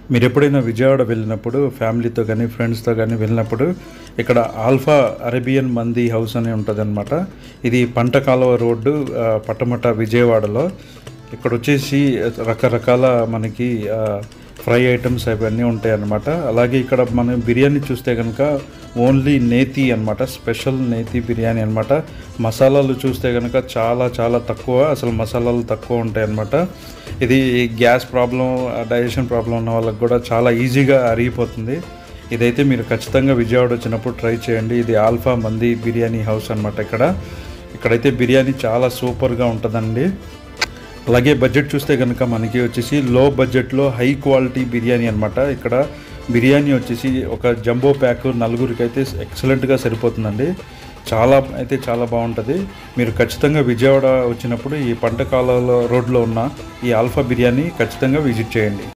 మీరు ఎప్పుడైనా విజయవాడ వెళ్ళినప్పుడు ఫ్యామిలీతో కానీ ఫ్రెండ్స్తో కానీ వెళ్ళినప్పుడు ఇక్కడ ఆల్ఫా అరేబియన్ మంది హౌస్ అని ఉంటుంది ఇది పంట కాలువ రోడ్డు ఆ, పట్టమట విజయవాడలో ఇక్కడ వచ్చేసి రకరకాల మనకి ఆ, ఫ్రై ఐటమ్స్ అవన్నీ ఉంటాయి అన్నమాట అలాగే ఇక్కడ మనం బిర్యానీ చూస్తే కనుక ఓన్లీ నేతి అన్నమాట స్పెషల్ నేతి బిర్యానీ అన్నమాట మసాలాలు చూస్తే కనుక చాలా చాలా తక్కువ అసలు మసాలాలు తక్కువ ఉంటాయి అన్నమాట ఇది గ్యాస్ ప్రాబ్లం డైజెషన్ ప్రాబ్లం ఉన్న వాళ్ళకి కూడా చాలా ఈజీగా అరిగిపోతుంది ఇదైతే మీరు ఖచ్చితంగా విజయవాడ వచ్చినప్పుడు ట్రై చేయండి ఇది ఆల్ఫా మంది బిర్యానీ హౌస్ అన్నమాట ఇక్కడ ఇక్కడైతే బిర్యానీ చాలా సూపర్గా ఉంటుందండి అలాగే బడ్జెట్ చూస్తే కనుక మనకి వచ్చేసి లో బడ్జెట్లో హై క్వాలిటీ బిర్యానీ అనమాట ఇక్కడ బిర్యానీ వచ్చేసి ఒక జంబో ప్యాక్ నలుగురికి అయితే ఎక్సలెంట్గా సరిపోతుందండి చాలా అయితే చాలా బాగుంటుంది మీరు ఖచ్చితంగా విజయవాడ వచ్చినప్పుడు ఈ పంట కాలంలో రోడ్లో ఉన్న ఈ ఆల్ఫా బిర్యానీ ఖచ్చితంగా విజిట్ చేయండి